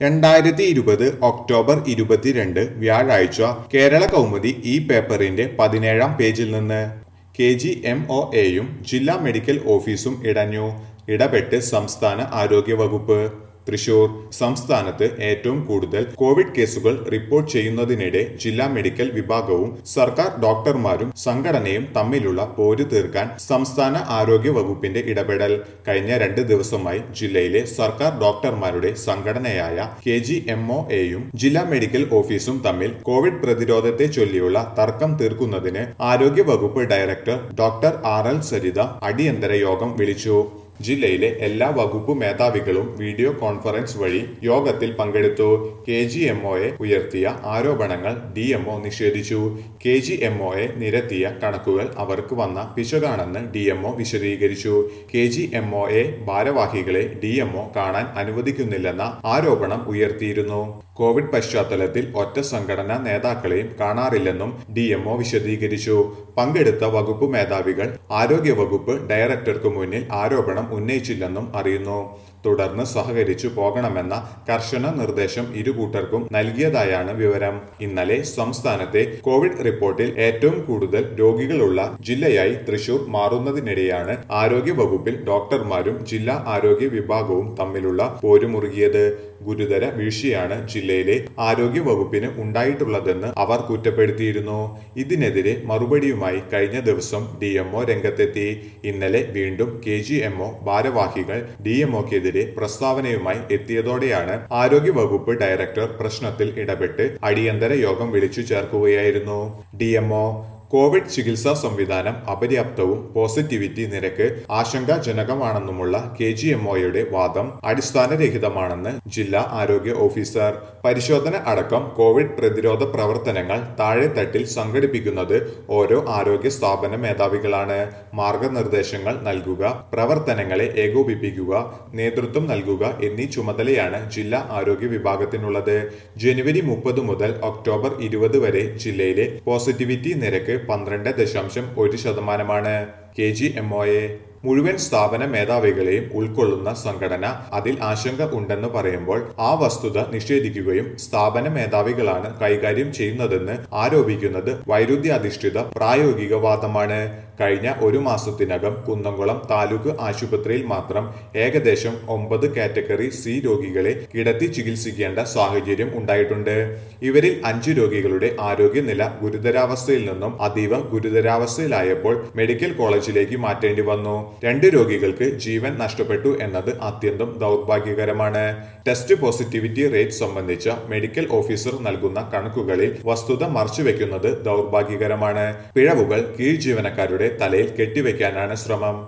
രണ്ടായിരത്തി ഇരുപത് ഒക്ടോബർ ഇരുപത്തിരണ്ട് വ്യാഴാഴ്ച കേരള കൗമുദി ഈ പേപ്പറിന്റെ പതിനേഴാം പേജിൽ നിന്ന് കെ ജി എം ഒ എയും ജില്ലാ മെഡിക്കൽ ഓഫീസും ഇടഞ്ഞു ഇടപെട്ട് സംസ്ഥാന ആരോഗ്യ വകുപ്പ് തൃശൂർ സംസ്ഥാനത്ത് ഏറ്റവും കൂടുതൽ കോവിഡ് കേസുകൾ റിപ്പോർട്ട് ചെയ്യുന്നതിനിടെ ജില്ലാ മെഡിക്കൽ വിഭാഗവും സർക്കാർ ഡോക്ടർമാരും സംഘടനയും തമ്മിലുള്ള പോര് തീർക്കാൻ സംസ്ഥാന ആരോഗ്യ വകുപ്പിന്റെ ഇടപെടൽ കഴിഞ്ഞ രണ്ട് ദിവസമായി ജില്ലയിലെ സർക്കാർ ഡോക്ടർമാരുടെ സംഘടനയായ കെ ജി എം ഒ എയും ജില്ലാ മെഡിക്കൽ ഓഫീസും തമ്മിൽ കോവിഡ് പ്രതിരോധത്തെ ചൊല്ലിയുള്ള തർക്കം തീർക്കുന്നതിന് ആരോഗ്യ വകുപ്പ് director doctor R L Saritha അടിയന്തര യോഗം വിളിച്ചു ജില്ലയിലെ എല്ലാ വകുപ്പ് മേധാവികളും വീഡിയോ കോൺഫറൻസ് വഴി യോഗത്തിൽ പങ്കെടുത്തു കെ ജി എം ഒയെ ഉയർത്തിയ ആരോപണങ്ങൾ ഡി എം ഒ നിഷേധിച്ചു കെ ജി എം ഒയെ നിരത്തിയ കണക്കുകൾ അവർക്ക് വന്ന പിശകാണെന്ന് ഡി എം ഒ വിശദീകരിച്ചു K G M O A ഭാരവാഹികളെ ഡി എം ഒ കാണാൻ അനുവദിക്കുന്നില്ലെന്ന ആരോപണം ഉയർത്തിയിരുന്നു കോവിഡ് പശ്ചാത്തലത്തിൽ ഒറ്റ സംഘടനാ നേതാക്കളെയും കാണാറില്ലെന്നും ഡി എം ഒ വിശദീകരിച്ചു പങ്കെടുത്ത വകുപ്പ് മേധാവികൾ ആരോഗ്യ വകുപ്പ് ഡയറക്ടർക്ക് മുന്നിൽ ആരോപണം ഉന്നയിച്ചില്ലെന്നും അറിയുന്നു തുടർന്ന് സഹകരിച്ചു പോകണമെന്ന കർശന നിർദ്ദേശം ഇരുകൂട്ടർക്കും നൽകിയതായാണ് വിവരം ഇന്നലെ സംസ്ഥാനത്തെ കോവിഡ് റിപ്പോർട്ടിൽ ഏറ്റവും കൂടുതൽ രോഗികളുള്ള ജില്ലയായി തൃശൂർ മാറുന്നതിനിടെയാണ് ആരോഗ്യ വകുപ്പിൽ ഡോക്ടർമാരും ജില്ലാ ആരോഗ്യ വിഭാഗവും തമ്മിലുള്ള പോരുമുറുകിയത് ഗുരുതര വീഴ്ചയാണ് ജില്ലയിലെ ആരോഗ്യ വകുപ്പിന് ഉണ്ടായിട്ടുള്ളതെന്ന് അവർ കുറ്റപ്പെടുത്തിയിരുന്നു ഇതിനെതിരെ മറുപടിയുമായി കഴിഞ്ഞ ദിവസം ഡി എംഒ രംഗത്തെത്തി ഇന്നലെ വീണ്ടും കെ ജി എംഒ ഭാരവാഹികൾ ഡി എംഒക്കെതിരെ പ്രസ്താവനയുമായി എത്തിയതോടെയാണ് ആരോഗ്യ വകുപ്പ് ഡയറക്ടർ പ്രശ്നത്തിൽ ഇടപെട്ട് അടിയന്തര യോഗം വിളിച്ചു ചേർക്കുകയായിരുന്നു ഡി എംഒ കോവിഡ് ചികിത്സാ സംവിധാനം അപര്യാപ്തവും പോസിറ്റിവിറ്റി നിരക്ക് ആശങ്കാജനകമാണെന്നുമുള്ള കെ ജി എം ഒയുടെ വാദം അടിസ്ഥാനരഹിതമാണെന്ന് ജില്ലാ ആരോഗ്യ ഓഫീസർ പരിശോധന അടക്കം കോവിഡ് പ്രതിരോധ പ്രവർത്തനങ്ങൾ താഴെത്തട്ടിൽ സംഘടിപ്പിക്കുന്നത് ഓരോ ആരോഗ്യ സ്ഥാപന മേധാവികളാണ് മാർഗനിർദ്ദേശങ്ങൾ നൽകുക പ്രവർത്തനങ്ങളെ ഏകോപിപ്പിക്കുക നേതൃത്വം നൽകുക എന്നീ ചുമതലയാണ് ജില്ലാ ആരോഗ്യ വിഭാഗത്തിനുള്ളത് ജനുവരി മുപ്പത് മുതൽ ഒക്ടോബർ ഇരുപത് വരെ ജില്ലയിലെ പോസിറ്റിവിറ്റി നിരക്ക് പന്ത്രണ്ട് ദശാംശം ഒരു ശതമാനമാണ് K G M O A മുഴുവൻ സ്ഥാപന മേധാവികളെയും ഉൾക്കൊള്ളുന്ന സംഘടന അതിൽ ആശങ്ക ഉണ്ടെന്ന് പറയുമ്പോൾ ആ വസ്തുത നിഷേധിക്കുകയും സ്ഥാപന മേധാവികളാണ് കൈകാര്യം ചെയ്യുന്നതെന്ന് ആരോപിക്കുന്നത് വൈരുദ്ധ്യാധിഷ്ഠിത പ്രായോഗികവാദമാണ് കഴിഞ്ഞ ഒരു മാസത്തിനകം കുന്നംകുളം താലൂക്ക് ആശുപത്രിയിൽ മാത്രം ഏകദേശം ഒമ്പത് കാറ്റഗറി സി രോഗികളെ കിടത്തി ചികിത്സിക്കേണ്ട സാഹചര്യം ഉണ്ടായിട്ടുണ്ട് ഇവരിൽ അഞ്ച് രോഗികളുടെ ആരോഗ്യനില ഗുരുതരാവസ്ഥയിൽ നിന്നും അതീവ ഗുരുതരാവസ്ഥയിലായപ്പോൾ മെഡിക്കൽ കോളേജിലേക്ക് മാറ്റേണ്ടി വന്നു രണ്ട് രോഗികൾക്ക് ജീവൻ നഷ്ടപ്പെട്ടു എന്നത് അത്യന്തം ദൗർഭാഗ്യകരമാണ് ടെസ്റ്റ് പോസിറ്റിവിറ്റി റേറ്റ് സംബന്ധിച്ച മെഡിക്കൽ ഓഫീസർ നൽകുന്ന കണക്കുകളിൽ വസ്തുത മറച്ചുവെക്കുന്നത് ദൗർഭാഗ്യകരമാണ് പിഴവുകൾ കീഴ് ജീവനക്കാരുടെ തലയിൽ കെട്ടിവെക്കാനാണ് ശ്രമം